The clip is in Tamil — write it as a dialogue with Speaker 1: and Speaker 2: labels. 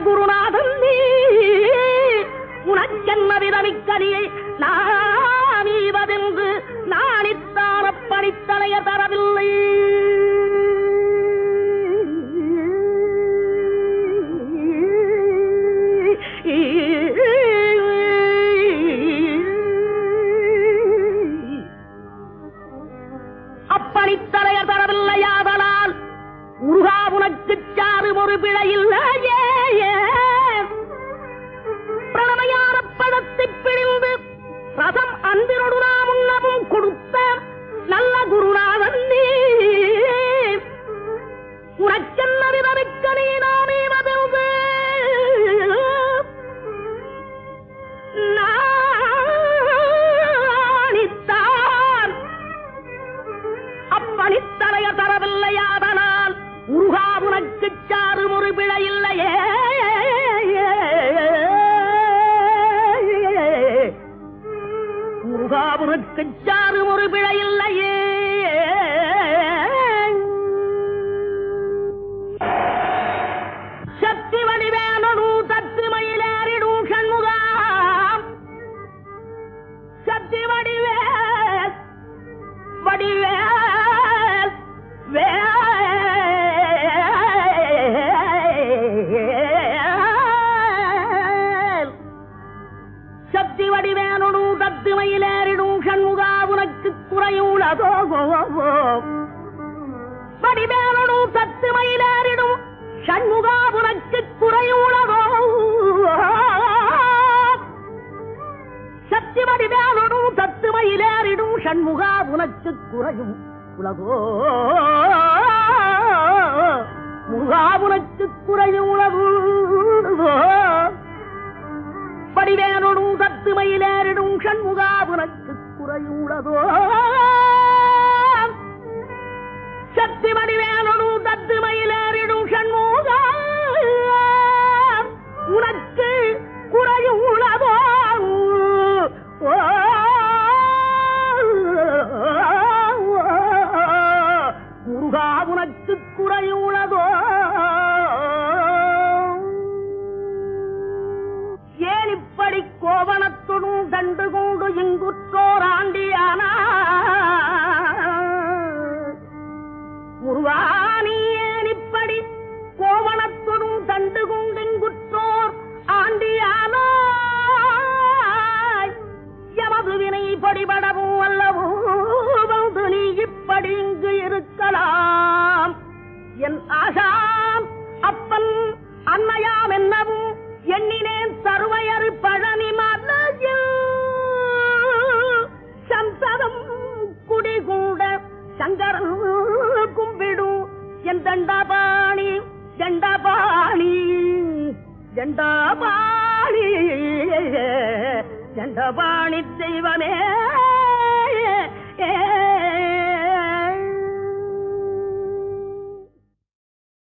Speaker 1: குருநாதன் நீ உனக்கென்ன விதமிக்கனியை நாமீவதென்று நாணித்தார பணித்தலைய தரவில்லை அப்பணித்தலைய தரவில்லையாதலால் முருகா உனக்குச் சாறு ஒரு பிழையில்லையே பிரணமையான பழத்தை பிழிந்து ரசம் அன்பினோடு நாம் உண்ணவும் கொடுத்த நல்ல குருநாதன் நீ உனக்கென்ன விதமிக்க நீ நானே மதில்து நாணித்தான் அப்பணித்தலைய தரவில்லையாதனால் முருகா உனக்குச் சாறு ஒரு பிழையில்லையே முருகா உனக்குச் சாறு ஒரு பிழையில்லையே சக்தி வடிவேனு தத்து மயிலேறிடும் சண்முகாம் சக்தி வடிவேல் வடிவேல் வேல் சக்தி வடிவேனு தத்து மயிலேறிடும் சண்முகா உனக்கு குறையுள்ளதோ வடிவேனு தத்து மயிலேறிடும் சண்முகா உனக்கு குறையுள்ளதோ சக்தி வடிவேனும் தத்து மயிலேறிடும் சண்முகா உனக்கு குறையும் உலகோ முகா உனக்கு குறையும் உலகு வடிவேனும் தத்து மயிலேறிடும் சண்முகா உனக்கு குறையும் உலகோ சக்தி வடிவேனும் தத்து மயிலேறிடும் சண்முகா உனக்கு குறையும் உலகோ ஓ முருகா உனக்கு குறையுள்ளதோ ஏன் இப்படி கோவணத்துடன் கண்டு கொண்டு இங்குற்றோர் ஆண்டியானா முருகானி ஏன் இப்படி கோவணத்துடன் கண்டு கொண்டு இங்குற்றோர் ஆண்டியானா எமது வினை படிபடவும் அல்லவோ வந்து நீ இப்படி இங்கு இருக்கலாம் என் ஆசாம் அப்பன் அன்னையாம் என்னவும் எண்ணினேன் சர்வையறு பழனி மலையில் சந்ததம் குடிகூட சங்கரன் கும்பிடும் என் தண்டாபாணி தண்டாபாணி தண்டாபாணி தண்டாபாணி தெய்வமே ஏ